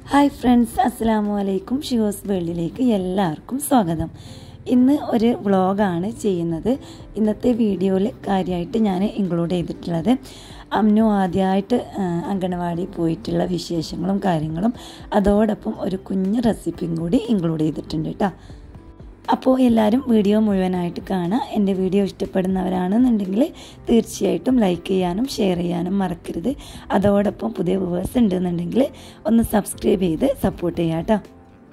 hi friends അസ്സാമു അലൈക്കും ഷിയോസ് വേൾഡിലേക്ക് എല്ലാവർക്കും സ്വാഗതം ഇന്ന് ഒരു വ്ളോഗാണ് ചെയ്യുന്നത് ഇന്നത്തെ വീഡിയോയിൽ കാര്യമായിട്ട് ഞാൻ ഇൻക്ലൂഡ് ചെയ്തിട്ടുള്ളത് അമ്നു ആദ്യമായിട്ട് ആ, അങ്കണവാടി പോയിട്ടുള്ള വിശേഷങ്ങളും കാര്യങ്ങളും അതോടൊപ്പം ഒരു കുഞ്ഞ് റെസിപ്പിയും കൂടി ഇൻക്ലൂഡ് ചെയ്തിട്ടുണ്ട് കേട്ടോ അപ്പോൾ എല്ലാവരും വീഡിയോ മുഴുവനായിട്ട് കാണുക എൻ്റെ വീഡിയോ ഇഷ്ടപ്പെടുന്നവരാണെന്നുണ്ടെങ്കിൽ തീർച്ചയായിട്ടും ലൈക്ക് ചെയ്യാനും ഷെയർ ചെയ്യാനും മറക്കരുത് അതോടൊപ്പം പുതിയ വ്യൂവേഴ്സ് ഉണ്ടെന്നുണ്ടെങ്കിൽ ഒന്ന് സബ്സ്ക്രൈബ് ചെയ്ത് സപ്പോർട്ട് ചെയ്യാം കേട്ടോ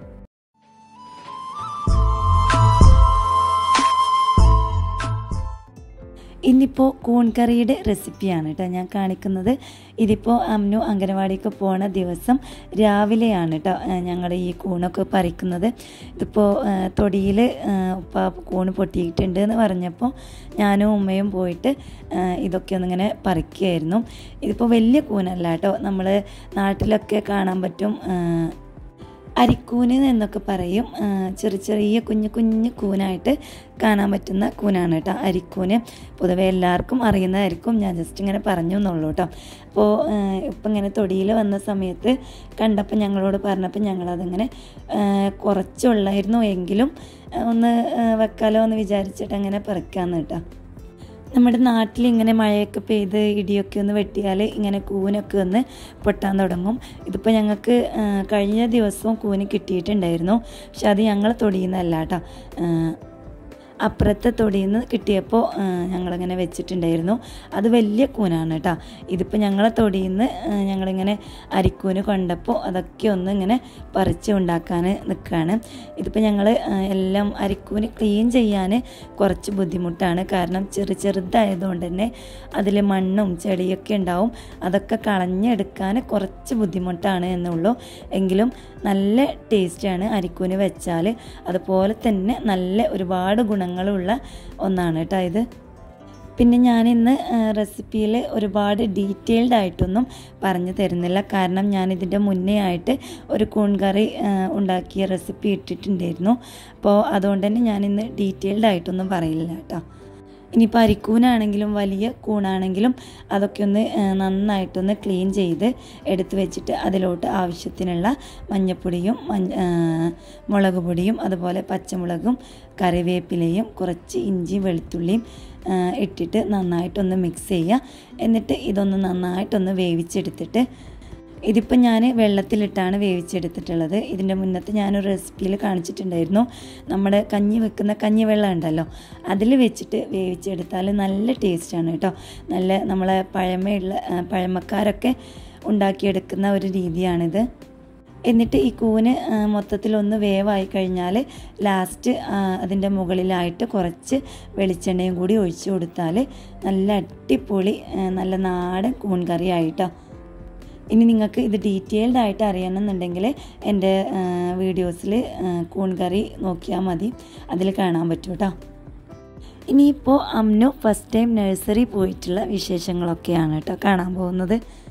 ഇന്നിപ്പോൾ കൂൺകറിയുടെ റെസിപ്പിയാണ് കേട്ടോ ഞാൻ കാണിക്കുന്നത് ഇതിപ്പോൾ അമ്നു അംഗനവാടിക്ക് പോണ ദിവസം രാവിലെയാണ് കേട്ടോ ഞങ്ങളുടെ ഈ കൂണൊക്കെ പറിക്കുന്നത് ഇതിപ്പോൾ തൊടിയിൽ ഉപ്പ കൂണ് പൊട്ടിയിട്ടുണ്ട് എന്ന് പറഞ്ഞപ്പോൾ ഞാനും ഉമ്മയും പോയിട്ട് ആ, ഇതൊക്കെ ഒന്നിങ്ങനെ പറിക്കുകയായിരുന്നു ഇതിപ്പോൾ വലിയ കൂനല്ല കേട്ടോ നമ്മൾ നാട്ടിലൊക്കെ കാണാൻ പറ്റും ആ, അരിക്കൂന് എന്നൊക്കെ പറയും ആ, ചെറിയ ചെറിയ കുഞ്ഞു കുഞ്ഞു കൂനായിട്ട് കാണാൻ പറ്റുന്ന കൂനാണ് കേട്ടോ അരിക്കൂന് പൊതുവെ എല്ലാവർക്കും അറിയുന്നതായിരിക്കും ഞാൻ ജസ്റ്റ് ഇങ്ങനെ പറഞ്ഞു എന്നുള്ളൂ കേട്ടോ അപ്പോൾ ഇപ്പം ഇങ്ങനെ തൊടിയിൽ വന്ന സമയത്ത് കണ്ടപ്പോൾ ഞങ്ങളോട് പറഞ്ഞപ്പോൾ ഞങ്ങളതിങ്ങനെ ആ, കുറച്ചുള്ളായിരുന്നു എങ്കിലും ആ, ഒന്ന് ആ, വെക്കാലോ എന്ന് വിചാരിച്ചിട്ട് അങ്ങനെ പറിക്കാമെന്ന് കേട്ടോ നമ്മുടെ നാട്ടിൽ ഇങ്ങനെ മഴയൊക്കെ പെയ്ത് ഇടിയൊക്കെ ഒന്ന് വെട്ടിയാൽ ഇങ്ങനെ കൂനൊക്കെ ഒന്ന് പൊട്ടാൻ തുടങ്ങും ഇതിപ്പോൾ ഞങ്ങൾക്ക് ആ, കഴിഞ്ഞ ദിവസവും കൂന് കിട്ടിയിട്ടുണ്ടായിരുന്നു പക്ഷെ അത് ഞങ്ങൾ തൊടിയുന്നതല്ല കേട്ടോ അപ്പുറത്തെ തൊടിയിൽ നിന്ന് കിട്ടിയപ്പോൾ ആ, ഞങ്ങളിങ്ങനെ വെച്ചിട്ടുണ്ടായിരുന്നു അത് വലിയ കൂനാണ് കേട്ടോ ഇതിപ്പോൾ ഞങ്ങളെ തൊടിയിൽ നിന്ന് ആ, ഞങ്ങളിങ്ങനെ അരിക്കൂന് കണ്ടപ്പോൾ അതൊക്കെ ഒന്ന് ഇങ്ങനെ പറിച്ച് ഉണ്ടാക്കാൻ നിൽക്കുകയാണ് ഇതിപ്പോൾ ഞങ്ങൾ എല്ലാം അരിക്കൂന് ക്ലീൻ ചെയ്യാൻ കുറച്ച് ബുദ്ധിമുട്ടാണ് കാരണം ചെറു ചെറുതായതുകൊണ്ട് തന്നെ അതിൽ മണ്ണും ചെടിയൊക്കെ ഉണ്ടാവും അതൊക്കെ കളഞ്ഞെടുക്കാൻ കുറച്ച് ബുദ്ധിമുട്ടാണ് എന്നുള്ളൂ എങ്കിലും നല്ല ടേസ്റ്റാണ് അരിക്കൂന് വെച്ചാൽ അതുപോലെ തന്നെ നല്ല ഒരുപാട് ഗുണങ്ങളുള്ള ഒന്നാണ് കേട്ടോ ഇത് പിന്നെ ഞാനിന്ന് റെസിപ്പിയിൽ ഒരുപാട് ഡീറ്റെയിൽഡ് ആയിട്ടൊന്നും പറഞ്ഞു തരുന്നില്ല കാരണം ഞാൻ ഇതിൻ്റെ മുന്നേ ആയിട്ട് ഒരു കൂൺകറി ആ, ഉണ്ടാക്കിയ റെസിപ്പി ഇട്ടിട്ടുണ്ടായിരുന്നു അപ്പോൾ അതുകൊണ്ട് തന്നെ ഞാനിന്ന് ഡീറ്റെയിൽഡ് ആയിട്ടൊന്നും പറയില്ല കേട്ടോ ഇനിയിപ്പോൾ അരിക്കൂനാണെങ്കിലും വലിയ കൂണാണെങ്കിലും അതൊക്കെ ഒന്ന് ആ, നന്നായിട്ടൊന്ന് ക്ലീൻ ചെയ്ത് എടുത്ത് വെച്ചിട്ട് അതിലോട്ട് ആവശ്യത്തിനുള്ള മഞ്ഞപ്പൊടിയും മഞ്ഞ ആ, മുളക് പൊടിയും അതുപോലെ പച്ചമുളകും കറിവേപ്പിലയും കുറച്ച് ഇഞ്ചി വെളുത്തുള്ളിയും ആ, ഇട്ടിട്ട് നന്നായിട്ടൊന്ന് മിക്സ് ചെയ്യുക എന്നിട്ട് ഇതൊന്ന് നന്നായിട്ടൊന്ന് വേവിച്ചെടുത്തിട്ട് ഇതിപ്പോൾ ഞാൻ വെള്ളത്തിലിട്ടാണ് വേവിച്ചെടുത്തിട്ടുള്ളത് ഇതിൻ്റെ മുന്നത്തെ ഞാനൊരു റെസിപ്പിയിൽ കാണിച്ചിട്ടുണ്ടായിരുന്നു നമ്മുടെ കഞ്ഞി വെക്കുന്ന കഞ്ഞി വെള്ളം ഉണ്ടല്ലോ അതിൽ വെച്ചിട്ട് വേവിച്ചെടുത്താൽ നല്ല ടേസ്റ്റാണ് കേട്ടോ നല്ല നമ്മളെ പഴമയുള്ള ആ, പഴമക്കാരൊക്കെ ഉണ്ടാക്കിയെടുക്കുന്ന ഒരു രീതിയാണിത് എന്നിട്ട് ഈ കൂന് ആ, മൊത്തത്തിലൊന്ന് വേവായി കഴിഞ്ഞാൽ ലാസ്റ്റ് അതിൻ്റെ മുകളിലായിട്ട് കുറച്ച് വെളിച്ചെണ്ണയും കൂടി ഒഴിച്ചു കൊടുത്താൽ നല്ല അടിപൊളി ആ, നല്ല നാടൻ കൂൺ കറി ആയിട്ടോ ഇനി നിങ്ങൾക്ക് ഇത് ഡീറ്റെയിൽഡ് ആയിട്ട് അറിയണമെന്നുണ്ടെങ്കിൽ എൻ്റെ വീഡിയോസിൽ കൂൺ കറി നോക്കിയാൽ മതി അതിൽ കാണാൻ പറ്റും കേട്ടോ ഇനിയിപ്പോൾ അമ്നു ഫസ്റ്റ് ടൈം നഴ്സറി പോയിട്ടുള്ള വിശേഷങ്ങളൊക്കെയാണ് കേട്ടോ കാണാൻ പോകുന്നത്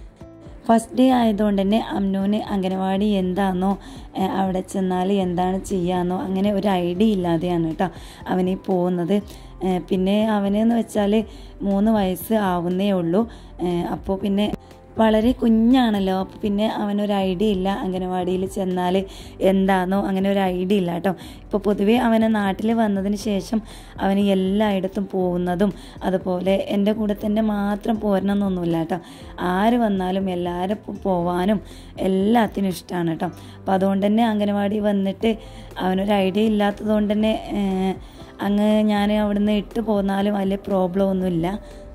ഫസ്റ്റ് ഡേ ആയതുകൊണ്ട് തന്നെ അമ്നുവിന് അംഗനവാടി എന്താണെന്നോ ഏഹ് അവിടെ ചെന്നാൽ എന്താണ് ചെയ്യാമെന്നോ അങ്ങനെ ഒരു ഐഡിയ ഇല്ലാതെയാണ് കേട്ടോ അവന് പോകുന്നത് ഏഹ് പിന്നെ അവനെന്ന് വെച്ചാൽ മൂന്ന് വയസ്സ് ആവുന്നേ ഉള്ളൂ ഏഹ് അപ്പോൾ പിന്നെ വളരെ കുഞ്ഞാണല്ലോ അപ്പോൾ പിന്നെ അവനൊരു ഐഡിയ ഇല്ല അംഗനവാടിയിൽ ചെന്നാൽ എന്താണെന്നോ അങ്ങനെ ഒരു ഐഡിയ ഇല്ല കേട്ടോ ഇപ്പോൾ പൊതുവേ അവനെ നാട്ടിൽ വന്നതിന് ശേഷം അവന് എല്ലായിടത്തും പോകുന്നതും അതുപോലെ എൻ്റെ കൂടെ തന്നെ മാത്രം പോരണമെന്നൊന്നുമില്ല കേട്ടോ ആര് വന്നാലും എല്ലാവരും പോവാനും എല്ലാത്തിനും ഇഷ്ടമാണ് കേട്ടോ അപ്പോൾ അതുകൊണ്ട് തന്നെ അംഗനവാടി വന്നിട്ട് അവനൊരു ഐഡിയ ഇല്ലാത്തത് കൊണ്ട് തന്നെ ഏഹ്, അങ്ങ് ഞാൻ അവിടുന്ന് ഇട്ട് പോന്നാലും വലിയ പ്രോബ്ലം ഒന്നുമില്ല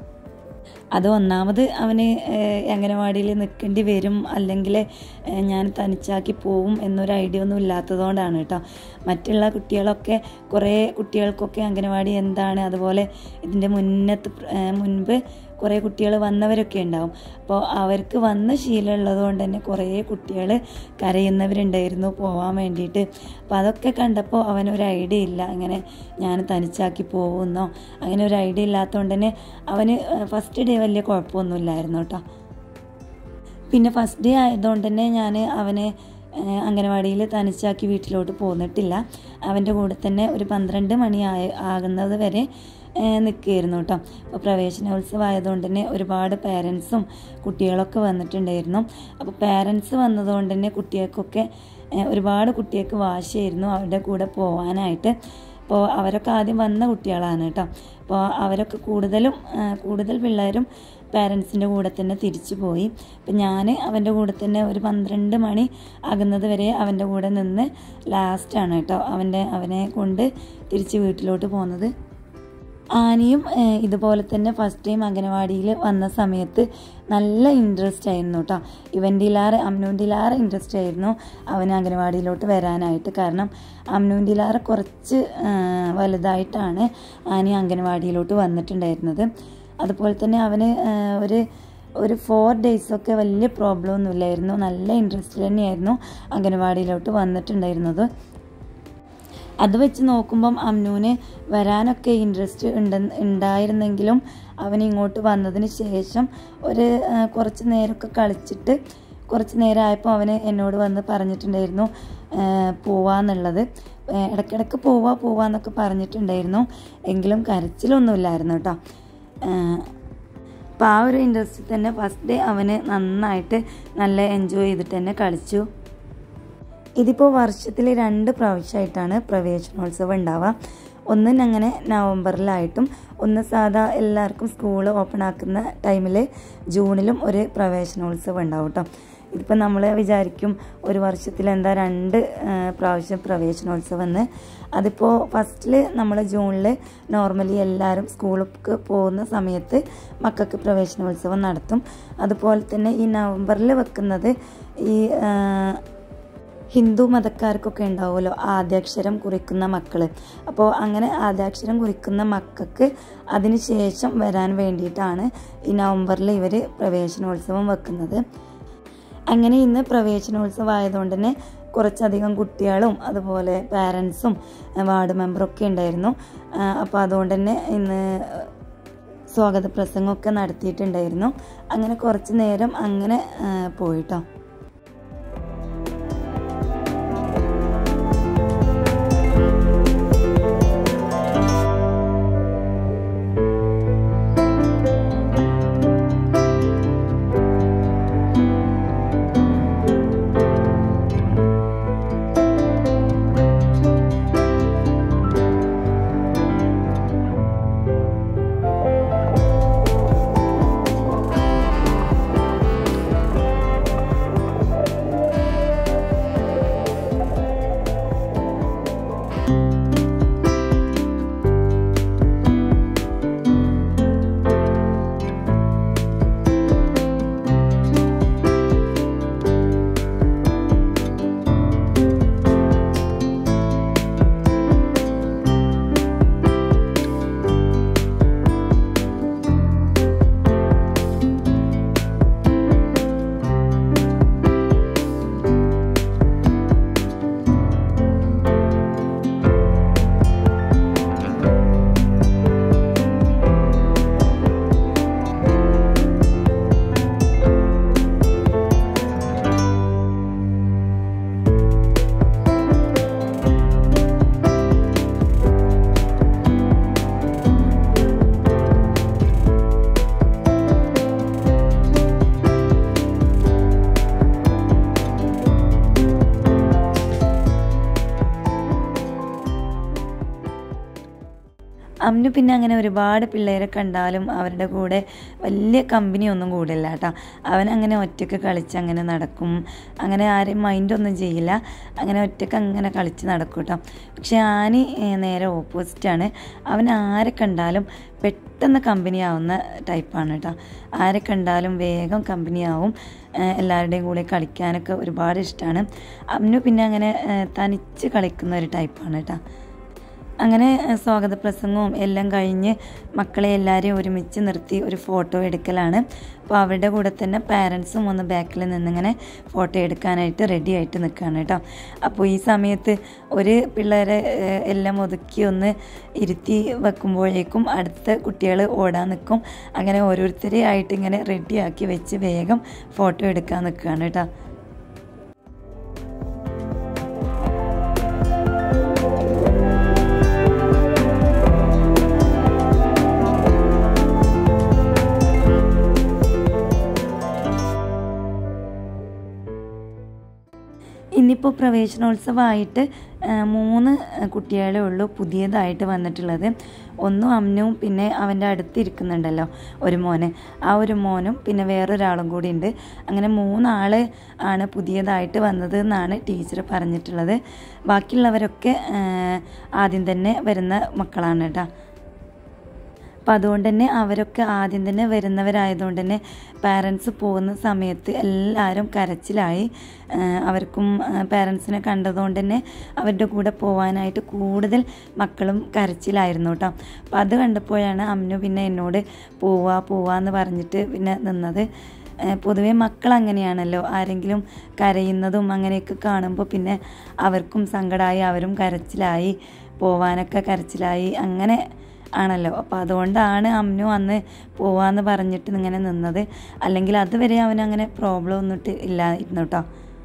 അത് ഒന്നാമത് അവന് ഏഹ്, അംഗനവാടിയിൽ നിൽക്കേണ്ടി വരും അല്ലെങ്കിൽ ഏഹ്, ഞാൻ തനിച്ചാക്കി പോവും എന്നൊരു ഐഡിയ ഒന്നും ഇല്ലാത്തതുകൊണ്ടാണ് കേട്ടോ മറ്റുള്ള കുട്ടികളൊക്കെ കുറേ കുട്ടികൾക്കൊക്കെ അംഗനവാടി എന്താണ് അതുപോലെ ഇതിൻ്റെ മുന്നത്ത് പ്ര- ഏഹ്, മുൻപ് കുറേ കുട്ടികൾ വന്നവരൊക്കെ ഉണ്ടാവും അപ്പോൾ അവർക്ക് വന്ന ശീലമുള്ളത് കൊണ്ട് തന്നെ കുറേ കുട്ടികൾ കരയുന്നവരുണ്ടായിരുന്നു പോവാൻ വേണ്ടിയിട്ട് അപ്പോൾ അതൊക്കെ കണ്ടപ്പോൾ അവനൊരു ഐഡിയ ഇല്ല ഇങ്ങനെ ഞാൻ തനിച്ചാക്കി പോകുന്നോ അങ്ങനെ ഒരു ഐഡിയ ഇല്ലാത്തതുകൊണ്ട് തന്നെ അവന് ഫസ്റ്റ് ഡേ വലിയ കുഴപ്പമൊന്നുമില്ലായിരുന്നു കേട്ടോ പിന്നെ ഫസ്റ്റ് ഡേ ആയതുകൊണ്ട് തന്നെ ഞാൻ അവനെ ഏഹ്, അംഗനവാടിയിൽ തനിച്ചാക്കി വീട്ടിലോട്ട് പോന്നിട്ടില്ല അവൻ്റെ കൂടെ തന്നെ ഒരു പന്ത്രണ്ട് മണി ആയ ആകുന്നത് വരെ നിൽക്കുകയായിരുന്നു കേട്ടോ അപ്പോൾ പ്രവേശനോത്സവം ആയതുകൊണ്ട് തന്നെ ഒരുപാട് പേരൻസും കുട്ടികളൊക്കെ വന്നിട്ടുണ്ടായിരുന്നു അപ്പോൾ പേരൻസ് വന്നതുകൊണ്ട് തന്നെ കുട്ടികൾക്കൊക്കെ ഏഹ്, ഒരുപാട് കുട്ടികൾക്ക് വാശിയായിരുന്നു അവരുടെ കൂടെ പോകാനായിട്ട് അപ്പോൾ അവരൊക്കെ ആദ്യം വന്ന കുട്ടികളാണ് കേട്ടോ അപ്പോൾ അവരൊക്കെ കൂടുതലും ആ, കൂടുതൽ പിള്ളേരും പാരൻസിൻ്റെ കൂടെ തന്നെ തിരിച്ചു പോയി അപ്പം ഞാൻ അവൻ്റെ കൂടെ തന്നെ ഒരു പന്ത്രണ്ട് മണി ആകുന്നത് വരെ അവൻ്റെ കൂടെ നിന്ന് ലാസ്റ്റാണ് കേട്ടോ അവൻ്റെ അവനെ കൊണ്ട് തിരിച്ച് വീട്ടിലോട്ട് പോകുന്നത് ആനയും ഏഹ്, ഇതുപോലെ തന്നെ ഫസ്റ്റ് ടൈം അംഗനവാടിയിൽ വന്ന സമയത്ത് നല്ല ഇൻട്രസ്റ്റ് ആയിരുന്നു കേട്ടോ ഇവൻ്റിലാറ് അമ്നുവിൻ്റിലാറ് ഇൻട്രസ്റ്റ് ആയിരുന്നു അവന് അംഗനവാടിയിലോട്ട് വരാനായിട്ട് കാരണം അമ്നുവിൻ്റിലാറ് കുറച്ച് ഏഹ്, വലുതായിട്ടാണ് ആനി അംഗനവാടിയിലോട്ട് വന്നിട്ടുണ്ടായിരുന്നത് അതുപോലെ തന്നെ അവന് ഏഹ്, ഒരു ഒരു ഫോർ ഡേയ്സൊക്കെ വലിയ പ്രോബ്ലം ഒന്നുമില്ലായിരുന്നു നല്ല ഇൻട്രസ്റ്റ് തന്നെയായിരുന്നു അംഗനവാടിയിലോട്ട് വന്നിട്ടുണ്ടായിരുന്നത് അത് വെച്ച് നോക്കുമ്പം അമ്നുവിന് വരാനൊക്കെ ഇൻട്രസ്റ്റ് ഉണ്ട് ഉണ്ടായിരുന്നെങ്കിലും അവൻ ഇങ്ങോട്ട് വന്നതിന് ശേഷം ഒരു ആ, കുറച്ച് നേരമൊക്കെ കളിച്ചിട്ട് കുറച്ച് നേരമായപ്പോൾ അവന് എന്നോട് വന്ന് പറഞ്ഞിട്ടുണ്ടായിരുന്നു ആ, പോവാന്നുള്ളത് ആ, ഇടയ്ക്കിടയ്ക്ക് പോവാ പോവാന്നൊക്കെ പറഞ്ഞിട്ടുണ്ടായിരുന്നു എങ്കിലും കരച്ചിലൊന്നുമില്ലായിരുന്നു കേട്ടോ അപ്പോൾ ആ ഒരു ഇൻട്രസ്റ്റിൽ തന്നെ ഫസ്റ്റ് ഡേ അവന് നന്നായിട്ട് നല്ല എൻജോയ് ചെയ്തിട്ട് തന്നെ കളിച്ചു ഇതിപ്പോൾ വർഷത്തിൽ രണ്ട് പ്രാവശ്യമായിട്ടാണ് പ്രവേശനോത്സവം ഉണ്ടാവുക ഒന്ന് അങ്ങനെ നവംബറിലായിട്ടും ഒന്ന് സാധാ എല്ലാവർക്കും സ്കൂൾ ഓപ്പൺ ആക്കുന്ന ടൈമിൽ ജൂണിലും ഒരു പ്രവേശനോത്സവം ഉണ്ടാവും കേട്ടോ ഇതിപ്പോൾ നമ്മൾ വിചാരിക്കും ഒരു വർഷത്തിൽ എന്താ രണ്ട് ആ, പ്രാവശ്യം പ്രവേശനോത്സവം എന്ന് അതിപ്പോൾ ഫസ്റ്റിൽ നമ്മൾ ജൂണിൽ നോർമലി എല്ലാവരും സ്കൂളിലേക്ക് പോകുന്ന സമയത്ത് മക്കൾക്ക് പ്രവേശനോത്സവം നടത്തും അതുപോലെ തന്നെ ഈ നവംബറിൽ വെക്കുന്നത് ഈ ആ, ഹിന്ദു മതക്കാർക്കൊക്കെ ഉണ്ടാവുമല്ലോ ആദ്യാക്ഷരം കുറിക്കുന്ന മക്കൾ അപ്പോൾ അങ്ങനെ ആദ്യാക്ഷരം കുറിക്കുന്ന മക്കൾക്ക് അതിന് ശേഷം വരാൻ വേണ്ടിയിട്ടാണ് ഈ നവംബറിൽ ഇവർ പ്രവേശനോത്സവം വെക്കുന്നത് അങ്ങനെ ഇന്ന് പ്രവേശനോത്സവം ആയതുകൊണ്ട് തന്നെ കുറച്ചധികം കുട്ടികളും അതുപോലെ പാരൻസും വാർഡ് മെമ്പറൊക്കെ ഉണ്ടായിരുന്നു അപ്പോൾ അതുകൊണ്ട് തന്നെ ഇന്ന് സ്വാഗത പ്രസംഗമൊക്കെ നടത്തിയിട്ടുണ്ടായിരുന്നു അങ്ങനെ കുറച്ച് നേരം അങ്ങനെ ആ, പോയിട്ടോ അമ്നു പിന്നെ അങ്ങനെ ഒരുപാട് പിള്ളേരെ കണ്ടാലും അവരുടെ കൂടെ വലിയ കമ്പനി ഒന്നും കൂടില്ല കേട്ടോ അവൻ അങ്ങനെ ഒറ്റയ്ക്ക് കളിച്ച് അങ്ങനെ നടക്കും അങ്ങനെ ആരെയും മൈൻഡൊന്നും ചെയ്യില്ല അങ്ങനെ ഒറ്റയ്ക്ക് അങ്ങനെ കളിച്ച് നടക്കും കേട്ടോ പക്ഷെ ആനി ഏഹ്, നേരെ ഓപ്പോസിറ്റാണ് അവൻ ആരെ കണ്ടാലും പെട്ടെന്ന് കമ്പനി ആവുന്ന ടൈപ്പാണ് കേട്ടോ ആരെ കണ്ടാലും വേഗം കമ്പനി ആവും ഏഹ്, എല്ലാവരുടെയും കൂടെ കളിക്കാനൊക്കെ ഒരുപാട് ഇഷ്ടമാണ് അമ്നു പിന്നെ അങ്ങനെ ഏഹ്, തനിച്ച് കളിക്കുന്ന ഒരു ടൈപ്പാണ് കേട്ടോ അങ്ങനെ ഏഹ്, സ്വാഗത പ്രസംഗവും എല്ലാം കഴിഞ്ഞ് മക്കളെ എല്ലാവരെയും ഒരുമിച്ച് നിർത്തി ഒരു ഫോട്ടോ എടുക്കലാണ് അപ്പോൾ അവരുടെ കൂടെ തന്നെ പാരൻസും ഒന്ന് ബാക്കിൽ നിന്നിങ്ങനെ ഫോട്ടോ എടുക്കാനായിട്ട് റെഡി ആയിട്ട് നിൽക്കുകയാണ് കേട്ടോ അപ്പോൾ ഈ സമയത്ത് ഒരു പിള്ളേരെ ഏഹ്, എല്ലാം ഒതുക്കി ഒന്ന് ഇരുത്തി വെക്കുമ്പോഴേക്കും അടുത്ത കുട്ടികൾ ഓടാൻ നിൽക്കും അങ്ങനെ ഓരോരുത്തരെ ആയിട്ട് ഇങ്ങനെ റെഡിയാക്കി വെച്ച് വേഗം ഫോട്ടോ എടുക്കാൻ നിൽക്കുകയാണ് കേട്ടോ ഇന്നിപ്പോൾ പ്രവേശനോത്സവമായിട്ട് ആ, മൂന്ന് കുട്ടികളേ ഉള്ളൂ പുതിയതായിട്ട് വന്നിട്ടുള്ളത് ഒന്നും അമ്നവും പിന്നെ അവൻ്റെ അടുത്തിരിക്കുന്നുണ്ടല്ലോ ഒരു മോന് ആ ഒരു മോനും പിന്നെ വേറൊരാളും കൂടി ഉണ്ട് അങ്ങനെ മൂന്നാൾ ആണ് പുതിയതായിട്ട് വന്നത് എന്നാണ് ടീച്ചർ പറഞ്ഞിട്ടുള്ളത് ബാക്കിയുള്ളവരൊക്കെ ആ, ആദ്യം തന്നെ വരുന്ന മക്കളാണ് കേട്ടോ അപ്പം അതുകൊണ്ട് തന്നെ അവരൊക്കെ ആദ്യം തന്നെ വരുന്നവരായതുകൊണ്ട് തന്നെ പാരൻസ് പോകുന്ന സമയത്ത് എല്ലാവരും കരച്ചിലായി ആ, അവർക്കും പാരൻസിനെ കണ്ടതുകൊണ്ട് തന്നെ അവരുടെ കൂടെ പോകാനായിട്ട് കൂടുതൽ മക്കളും കരച്ചിലായിരുന്നു കേട്ടോ അപ്പം അത് കണ്ടപ്പോഴാണ് അമ്മു പിന്നെ എന്നോട് പോവാ പോവാന്ന് പറഞ്ഞിട്ട് പിന്നെ നിന്നത് ഏഹ് പൊതുവേ മക്കൾ അങ്ങനെയാണല്ലോ ആരെങ്കിലും കരയുന്നതും അങ്ങനെയൊക്കെ കാണുമ്പോൾ പിന്നെ അവർക്കും സങ്കടമായി അവരും കരച്ചിലായി പോവാനൊക്കെ കരച്ചിലായി അങ്ങനെ ആണല്ലോ അപ്പോൾ അതുകൊണ്ടാണ് അമ്മു അന്ന് പോവാന്ന് പറഞ്ഞിട്ട് ഇങ്ങനെ നിന്നത് അല്ലെങ്കിൽ അതുവരെ അവനങ്ങനെ പ്രോബ്ലം ഒന്നിട്ട് ഇല്ലായിരുന്നു കേട്ടോ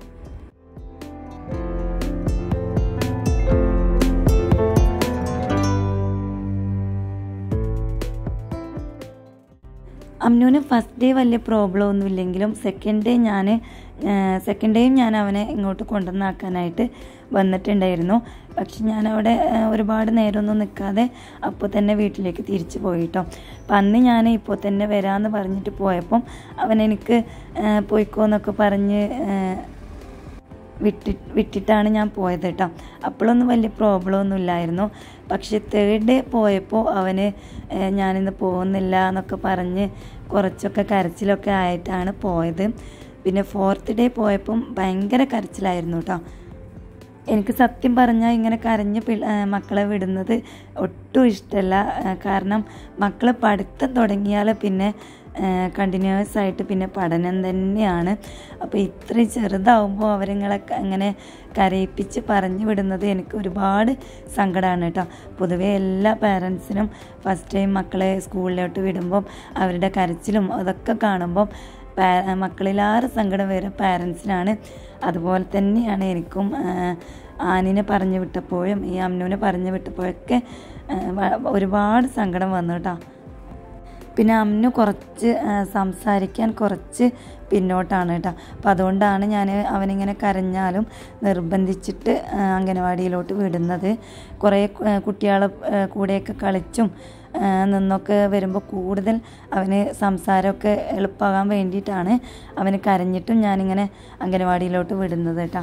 അമ്നുവിന് ഫസ്റ്റ് ഡേ വലിയ പ്രോബ്ലം ഒന്നും ഇല്ലെങ്കിലും സെക്കൻഡ് ഡേ ഞാൻ സെക്കൻഡ് ഡേയും ഞാൻ അവനെ ഇങ്ങോട്ട് കൊണ്ടുവന്നാക്കാനായിട്ട് വന്നിട്ടുണ്ടായിരുന്നു പക്ഷെ ഞാൻ അവിടെ ആ, ഒരുപാട് നേരമൊന്നും നിൽക്കാതെ അപ്പോൾ തന്നെ വീട്ടിലേക്ക് തിരിച്ചു പോയിട്ടോ അപ്പം അന്ന് ഞാൻ ഇപ്പോൾ തന്നെ വരാമെന്ന് പറഞ്ഞിട്ട് പോയപ്പം അവൻ എനിക്ക് ആ, പോയിക്കോന്നൊക്കെ പറഞ്ഞ് ആ, വിട്ടി വിട്ടിട്ടാണ് ഞാൻ പോയത് കേട്ടോ അപ്പോഴൊന്നും വലിയ പ്രോബ്ലം ഒന്നും ഇല്ലായിരുന്നു പക്ഷെ തേർഡ് ഡേ പോയപ്പോൾ അവന് ഏഹ്, ഞാനിന്ന് പോകുന്നില്ല എന്നൊക്കെ പറഞ്ഞ് കുറച്ചൊക്കെ കരച്ചിലൊക്കെ ആയിട്ടാണ് പോയത് പിന്നെ ഫോർത്ത് ഡേ പോയപ്പം ഭയങ്കര കരച്ചിലായിരുന്നു കേട്ടോ എനിക്ക് സത്യം പറഞ്ഞാൽ ഇങ്ങനെ കരഞ്ഞ് പിള്ള ആ, മക്കളെ വിടുന്നത് ഒട്ടും ഇഷ്ടമല്ല ആ, കാരണം മക്കൾ പഠിത്തം തുടങ്ങിയാൽ പിന്നെ കണ്ടിന്യൂസ് ആയിട്ട് പിന്നെ പഠനം തന്നെയാണ് അപ്പോൾ ഇത്രയും ചെറുതാവുമ്പോൾ അവരിങ്ങളെ ക- അങ്ങനെ കരയിപ്പിച്ച് പറഞ്ഞു വിടുന്നത് എനിക്ക് ഒരുപാട് സങ്കടമാണ് കേട്ടോ പൊതുവേ എല്ലാ പാരൻസിനും ഫസ്റ്റ് ടൈം മക്കളെ സ്കൂളിലോട്ട് വിടുമ്പം അവരുടെ കരച്ചിലും അതൊക്കെ കാണുമ്പം പാ- മക്കളിലാറ് സങ്കടം വരെ പാരൻസിനാണ് അതുപോലെ തന്നെയാണ് എനിക്കും ആ, ആനിനെ പറഞ്ഞു വിട്ടപ്പോഴും ഈ അമ്നുവിനെ പറഞ്ഞു വിട്ടപ്പോഴൊക്കെ ആ, വ- ഒരുപാട് സങ്കടം വന്നു കേട്ടോ പിന്നെ അമ്നു കുറച്ച് ആ, സംസാരിക്കാൻ കുറച്ച് പിന്നോട്ടാണ് കേട്ടോ അപ്പം അതുകൊണ്ടാണ് ഞാൻ അവനിങ്ങനെ കരഞ്ഞാലും നിർബന്ധിച്ചിട്ട് ആ, അംഗനവാടിയിലോട്ട് വിടുന്നത് കുറേ കുട്ടികളെ കൂടെയൊക്കെ കളിച്ചും ആ, നിന്നൊക്കെ വരുമ്പോൾ കൂടുതൽ അവന് സംസാരമൊക്കെ എളുപ്പമാകാൻ വേണ്ടിയിട്ടാണ് അവന് കരഞ്ഞിട്ടും ഞാനിങ്ങനെ അംഗനവാടിയിലോട്ട് വിടുന്നത് കേട്ടോ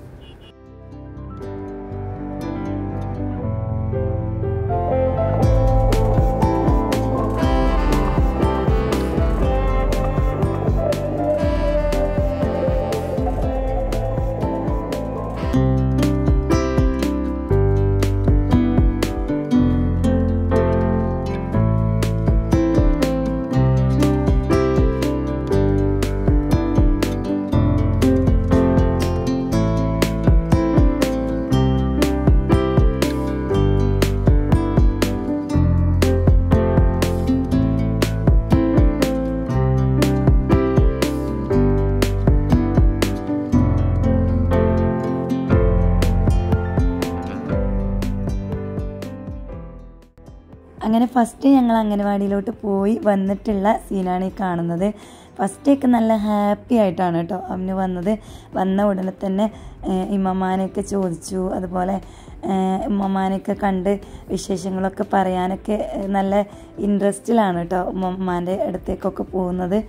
അങ്ങനെ ഫസ്റ്റ് ഞങ്ങൾ അംഗനവാടിയിലോട്ട് പോയി വന്നിട്ടുള്ള സീനാണ് ഈ കാണുന്നത് ഫസ്റ്റൊക്കെ നല്ല ഹാപ്പി ആയിട്ടാണ് കേട്ടോ അവന് വന്നത് വന്ന ഉടനെ തന്നെ ഏഹ്, ഇമ്മമാനെയൊക്കെ ചോദിച്ചു അതുപോലെ ഏഹ്, ഉമ്മമാനെയൊക്കെ കണ്ട് വിശേഷങ്ങളൊക്കെ പറയാനൊക്കെ ഏഹ്, നല്ല ഇൻട്രസ്റ്റിലാണ് കേട്ടോ ഉമ്മമാൻ്റെ അടുത്തേക്കൊക്കെ പോകുന്നത്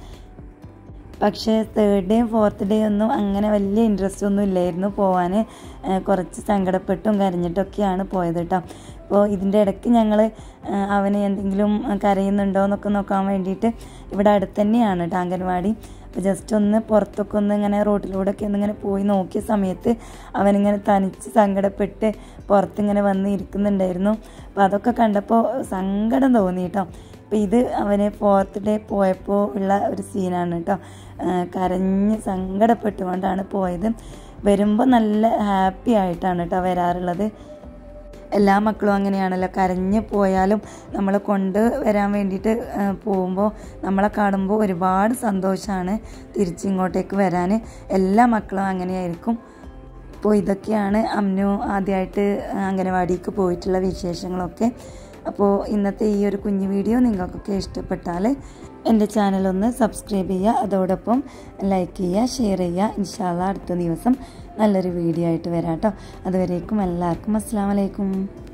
പക്ഷേ തേർഡ് ഡേയും ഫോർത്ത് ഡേ ഒന്നും അങ്ങനെ വലിയ ഇൻട്രസ്റ്റ് ഒന്നും ഇല്ലായിരുന്നു പോവാൻ കുറച്ച് സങ്കടപ്പെട്ടും കരഞ്ഞിട്ടൊക്കെയാണ് പോയത് കേട്ടോ അപ്പോൾ ഇതിൻ്റെ ഇടയ്ക്ക് ഞങ്ങൾ അവന് എന്തെങ്കിലും കരയുന്നുണ്ടോ എന്നൊക്കെ നോക്കാൻ വേണ്ടിയിട്ട് ഇവിടെ അടുത്ത് തന്നെയാണ് കേട്ടോ അംഗൻവാടി അപ്പോൾ ജസ്റ്റ് ഒന്ന് പുറത്തൊക്കെ ഒന്ന് ഇങ്ങനെ റോട്ടിലൂടെ ഒക്കെ ഒന്ന് ഇങ്ങനെ പോയി നോക്കിയ സമയത്ത് അവനിങ്ങനെ തനിച്ച് സങ്കടപ്പെട്ട് പുറത്തിങ്ങനെ വന്ന് ഇരിക്കുന്നുണ്ടായിരുന്നു അപ്പോൾ അതൊക്കെ കണ്ടപ്പോൾ സങ്കടം തോന്നി കേട്ടോ അപ്പോൾ ഇത് അവന് ഫോർത്ത് ഡേ പോയപ്പോൾ ഉള്ള ഒരു സീനാണ് കേട്ടോ ആ, കരഞ്ഞ് സങ്കടപ്പെട്ടുകൊണ്ടാണ് പോയത് വരുമ്പോൾ നല്ല ഹാപ്പി ആയിട്ടാണ് കേട്ടോ വരാറുള്ളത് എല്ലാ മക്കളും അങ്ങനെയാണല്ലോ കരഞ്ഞ് പോയാലും നമ്മൾ കൊണ്ട് വരാൻ വേണ്ടിയിട്ട് പോകുമ്പോൾ നമ്മളെ കാണുമ്പോൾ ഒരുപാട് സന്തോഷമാണ് തിരിച്ചിങ്ങോട്ടേക്ക് വരാൻ എല്ലാ മക്കളും അങ്ങനെയായിരിക്കും അപ്പോൾ ഇതൊക്കെയാണ് അമ്നു ആദ്യമായിട്ട് അംഗനവാടിക്ക് പോയിട്ടുള്ള വിശേഷങ്ങളൊക്കെ അപ്പോൾ ഇന്നത്തെ ഈ ഒരു കുഞ്ഞു വീഡിയോ നിങ്ങൾക്കൊക്കെ ഇഷ്ടപ്പെട്ടാൽ എൻ്റെ ചാനലൊന്ന് സബ്സ്ക്രൈബ് ചെയ്യുക അതോടൊപ്പം ലൈക്ക് ചെയ്യുക ഷെയർ ചെയ്യുക ഇൻഷാല്ല അടുത്ത ദിവസം നല്ലൊരു വീഡിയോ ആയിട്ട് വരാം കേട്ടോ അതുവരേക്കും എല്ലാവർക്കും അസ്സാം വലൈക്കും